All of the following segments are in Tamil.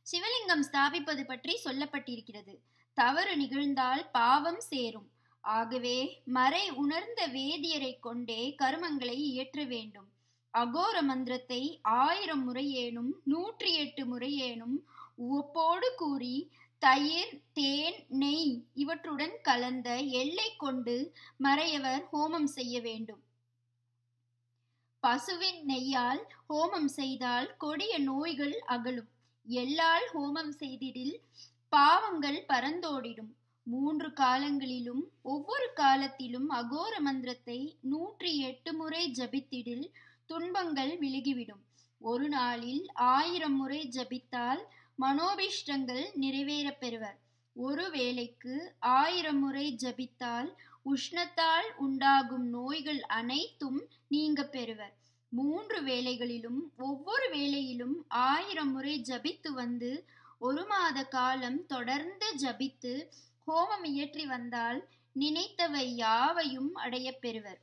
சிவலிங்கம் ஸ்தாபிப்பது பற்றி சொல்லப்பட்டிருக்கிறது தவறு நிகழ்ந்தால் பாவம் சேரும் ஆகவே மறை உணர்ந்த வேதியரை கொண்டே கருமங்களை இயற்ற வேண்டும் அகோர மந்திரத்தை ஆயிரம் முறையேனும் நூற்றி எட்டு முறையேனும் உவப்போடு கூறி தயிர் தேன் நெய் இவற்றுடன் கலந்த எல்லை கொண்டு மறையவர் ஹோமம் செய்ய வேண்டும் பசுவின் நெய்யால் ஹோமம் செய்தால் கொடிய நோய்கள் அகலும் எள்ளால் ஹோமம் செய்திடில் பாவங்கள் பறந்தோடிடும் மூன்று காலங்களிலும் ஒவ்வொரு காலத்திலும் அகோர மந்திரத்தை நூற்றி எட்டு முறை ஜபித்திடில் துன்பங்கள் விலகிவிடும் ஒரு நாளில் ஆயிரம் முறை ஜபித்தால் மனோபிஷ்டங்கள் நிறைவேறப் பெறுவர் ஒரு வேளைக்கு ஆயிரம் முறை ஜபித்தால் உஷ்ணத்தால் உண்டாகும் நோய்கள் அனைத்தும் நீங்க பெறுவர் மூன்று வேளைகளிலும் ஒவ்வொரு வேளையிலும் ஆயிரம் முறை ஜபித்து வந்து ஒரு மாத காலம் தொடர்ந்து ஜபித்து ஹோமம் இயற்றி வந்தால் நினைத்தவை யாவையும் அடையப் பெறுவர்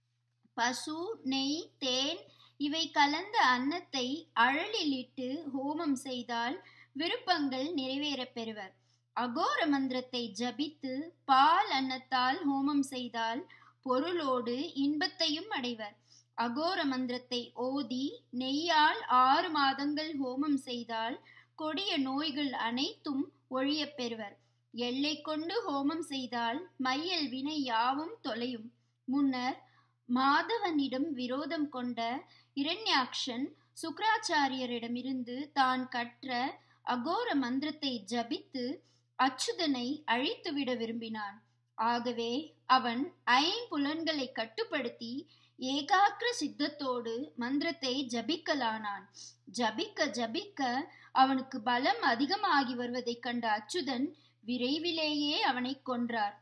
பசு நெய் தேன் இவை கலந்த அன்னத்தை அழலிலிட்டு ஹோமம் செய்தால் விருப்பங்கள் நிறைவேறப் பெறுவர் அகோர மந்திரத்தை ஜபித்து பால் அன்னத்தால் ஹோமம் செய்தால் பொருளோடு இன்பத்தையும் அடைவர் அகோர மந்திரத்தை ஓதி நெய்யால் ஆறு மாதங்கள் ஹோமம் செய்தால் கொடிய நோய்கள் அனைத்தும் ஒழியப் பெறுவர் எல்லை கொண்டு ஹோமம் செய்தால் மையல் வினை யாவும் தொலையும் முன்னர் மாதவனிடம் விரோதம் கொண்ட இரண்யாக்ஷன் சுக்கராச்சாரியரிடமிருந்து தான் கற்ற அகோர மந்திரத்தை ஜபித்து அச்சுதனை அழித்துவிட விரும்பினான் ஆகவே அவன் ஐம்புலன்களை கட்டுப்படுத்தி ஏகாக்கிர சித்தத்தோடு மந்திரத்தை ஜபிக்கலானான் ஜபிக்க ஜபிக்க அவனுக்கு பலம் அதிகமாகி வருவதைக் கண்ட அச்சுதன் விரைவிலேயே அவனை கொன்றார்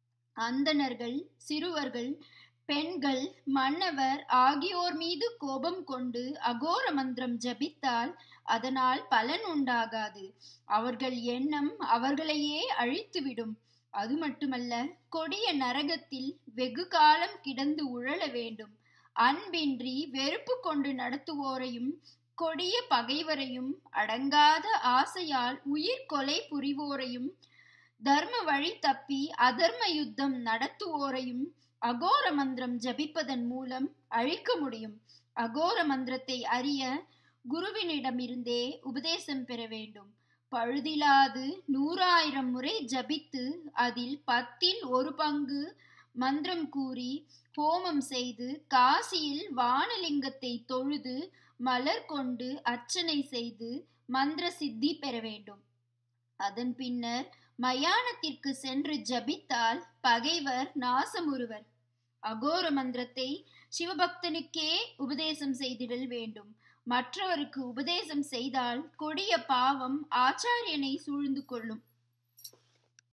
அந்தணர்கள் சிறுவர்கள் பெண்கள் மன்னவர் ஆகியோர் மீது கோபம் கொண்டு அகோர மந்திரம் ஜபித்தால் அதனால் பலன் உண்டாகாது அவர்கள் எண்ணம் அவர்களையே அழித்துவிடும் அது மட்டுமல்ல கொடிய நரகத்தில் வெகு காலம் கிடந்து உழல வேண்டும் அன்பின்றி வெறுப்பு கொண்டு நடத்துவோரையும் கொடிய பகைவரையும் அடங்காத ஆசையால் உயிர் கொலை புரிவோரையும் தர்ம வழி தப்பி அதர்ம யுத்தம் நடத்துவோரையும் அகோர மந்திரம் ஜபிப்பதன் மூலம் அழிக்க முடியும் அகோர மந்திரத்தை அறிய குருவினிடமிருந்தே உபதேசம் பெற வேண்டும் பழுதிலாது நூறாயிரம் முறை ஜபித்து அதில் பத்தில் ஒரு பங்கு மந்திரம் கூறி ஹோமம் செய்து காசியில் வானலிங்கத்தை தொழுது மலர் கொண்டு அர்ச்சனை செய்து மந்திர சித்தி பெற வேண்டும் அதன் பின்னர் மயானத்திற்கு சென்று ஜபித்தால் பகைவர் நாசமுறுவர் அகோர மந்திரத்தை சிவபக்தனுக்கே உபதேசம் செய்திடல் வேண்டும் மற்றவருக்கு உபதேசம் செய்தால் கொடிய பாவம் ஆச்சாரியனை சூழ்ந்து கொள்ளும்